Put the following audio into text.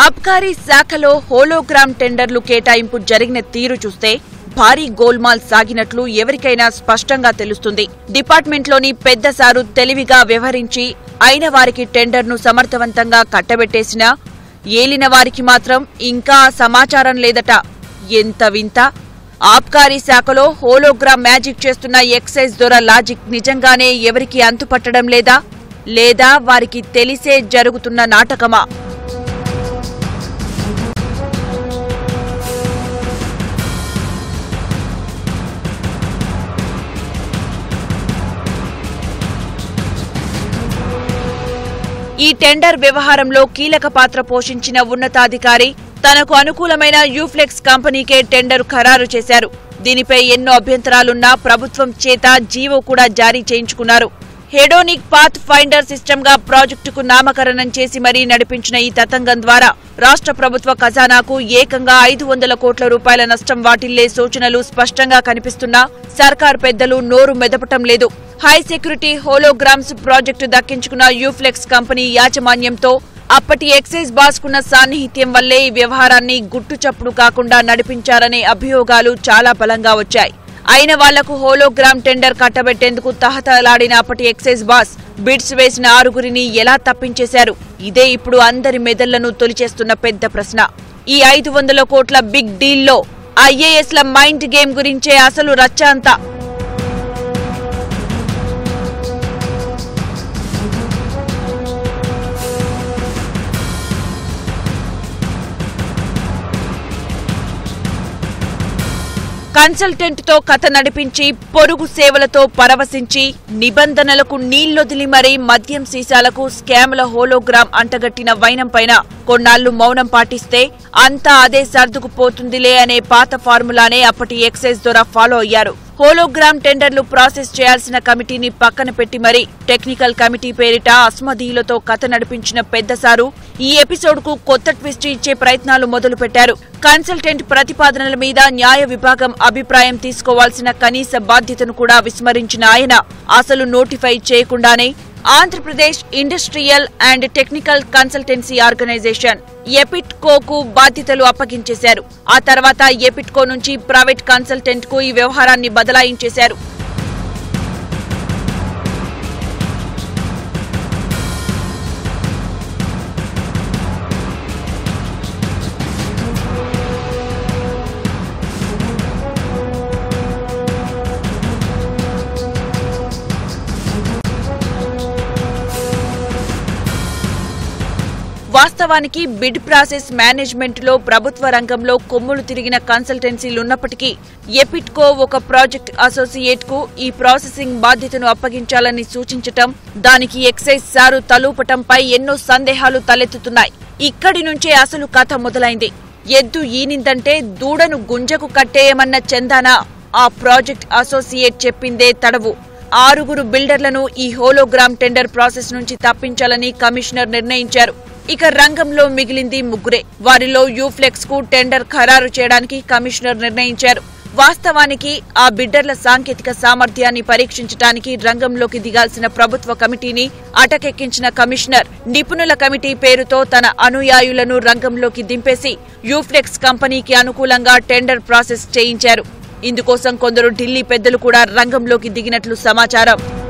ఆబ్కారీ శాఖలో హోలోగ్రామ్ టెండర్లు కేటాయింపు జరిగిన తీరు చూస్తే భారీ గోల్మాల్ సాగినట్లు ఎవరికైనా స్పష్టంగా తెలుస్తుంది డిపార్ట్మెంట్లోని పెద్ద సారు తెలివిగా వ్యవహరించి అయిన వారికి టెండర్ను సమర్థవంతంగా కట్టబెట్టేసినా ఏలిన వారికి మాత్రం ఇంకా ఆ సమాచారం లేదట ఎంత వింత ఆబ్కారీ శాఖలో హోలోగ్రామ్ మ్యాజిక్ చేస్తున్న ఎక్సైజ్ దొర లాజిక్ నిజంగానే ఎవరికి అంతుపట్టడం లేదా లేదా వారికి తెలిసే జరుగుతున్న నాటకమా ఈ టెండర్ వ్యవహారంలో కీలక పాత్ర పోషించిన ఉన్నతాధికారి తనకు అనుకూలమైన యూఫ్లెక్స్ కంపెనీకే టెండర్ ఖరారు చేశారు దీనిపై ఎన్నో అభ్యంతరాలున్నా ప్రభుత్వం చేత జీవో కూడా జారీ చేయించుకున్నారు హెడోనిక్ పాత్ ఫైండర్ సిస్టమ్ గా ప్రాజెక్టుకు నామకరణం చేసి మరీ నడిపించిన ఈ తతంగం ద్వారా రాష్ట్ర ప్రభుత్వ ఖజానాకు ఏకంగా ఐదు వందల కోట్ల రూపాయల నష్టం వాటిల్లే సూచనలు స్పష్టంగా కనిపిస్తున్నా సర్కార్ పెద్దలు నోరు మెదపటం లేదు హై సెక్యూరిటీ హోలోగ్రామ్స్ ప్రాజెక్టు దక్కించుకున్న యూఫ్లెక్స్ కంపెనీ యాజమాన్యంతో అప్పటి ఎక్సైజ్ బాస్కున్న సాన్నిహిత్యం వల్లే ఈ వ్యవహారాన్ని గుట్టుచప్పుడు కాకుండా నడిపించారనే అభియోగాలు చాలా బలంగా వచ్చాయి అయిన వాళ్లకు హోలోగ్రామ్ టెండర్ కట్టబెట్టేందుకు తహతలాడిన అప్పటి ఎక్సైజ్ బాస్ బిడ్స్ వేసిన ఆరుగురిని ఎలా తప్పించేశారు ఇదే ఇప్పుడు అందరి మెదళ్లను తొలిచేస్తున్న పెద్ద ప్రశ్న ఈ ఐదు వందల కోట్ల బిగ్ డీల్లో ఐఏఎస్ల మైండ్ గేమ్ గురించే అసలు రచ్చ అంతా కన్సల్టెంట్ తో కథ నడిపించి పొరుగు సేవలతో పరవశించి నిబంధనలకు నీళ్లొదిలి మరీ మద్యం సీసాలకు స్కామ్ల హోలోగ్రామ్ అంటగట్టిన వైనం పైన కొన్నాళ్లు మౌనం పాటిస్తే అంతా అదే సర్దుకుపోతుందిలే అనే పాత ఫార్ములానే అప్పటి ఎక్సైజ్ ద్వారా ఫాలో అయ్యారు హోలోగ్రామ్ టెండర్లు ప్రాసెస్ చేయాల్సిన కమిటీని పక్కన పెట్టి మరీ టెక్నికల్ కమిటీ పేరిట అస్మదీయులతో కథ నడిపించిన పెద్దసారు ఈ ఎపిసోడ్ కు కొత్త ట్విస్ట్ ఇచ్చే ప్రయత్నాలు మొదలుపెట్టారు కన్సల్టెంట్ ప్రతిపాదనల మీద న్యాయ విభాగం అభిప్రాయం తీసుకోవాల్సిన కనీస బాధ్యతను కూడా విస్మరించిన ఆయన అసలు నోటిఫై చేయకుండానే Andhra Pradesh industrial and technical consultancy organisation ఎపిట్కోకు బాధ్యతలు అప్పగించేశారు ఆ తర్వాత ఎపిట్కో నుంచి ప్రైవేట్ కన్సల్టెంట్ కు ఈ వ్యవహారాన్ని బదలాయించేశారు వాస్తవానికి బిడ్ ప్రాసెస్ మేనేజ్మెంట్ లో ప్రభుత్వ రంగంలో కొమ్ములు తిరిగిన కన్సల్టెన్సీలున్నప్పటికీ ఎపిట్కో ఒక ప్రాజెక్ట్ అసోసియేట్ కు ఈ ప్రాసెసింగ్ బాధ్యతను అప్పగించాలని సూచించటం దానికి ఎక్సైజ్ సారు తలూపటంపై ఎన్నో సందేహాలు తలెత్తుతున్నాయి ఇక్కడి నుంచే అసలు కథ మొదలైంది ఎద్దు ఈనిందంటే దూడను గుంజకు కట్టేయమన్న చందాన ఆ ప్రాజెక్ట్ అసోసియేట్ చెప్పిందే తడవు ఆరుగురు బిల్డర్లను ఈ హోలోగ్రామ్ టెండర్ ప్రాసెస్ నుంచి తప్పించాలని కమిషనర్ నిర్ణయించారు ఇక రంగంలో మిగిలింది ముగ్గురే వారిలో యూఫ్లెక్స్ కు టెండర్ ఖరారు చేయడానికి కమిషనర్ నిర్ణయించారు వాస్తవానికి ఆ బిడ్డర్ల సాంకేతిక సామర్థ్యాన్ని పరీక్షించడానికి రంగంలోకి దిగాల్సిన ప్రభుత్వ కమిటీని అటకెక్కించిన కమిషనర్ నిపుణుల కమిటీ పేరుతో తన అనుయాయులను రంగంలోకి దింపేసి యూఫ్లెక్స్ కంపెనీకి అనుకూలంగా టెండర్ ప్రాసెస్ చేయించారు ఇందుకోసం కొందరు ఢిల్లీ పెద్దలు కూడా రంగంలోకి దిగినట్లు సమాచారం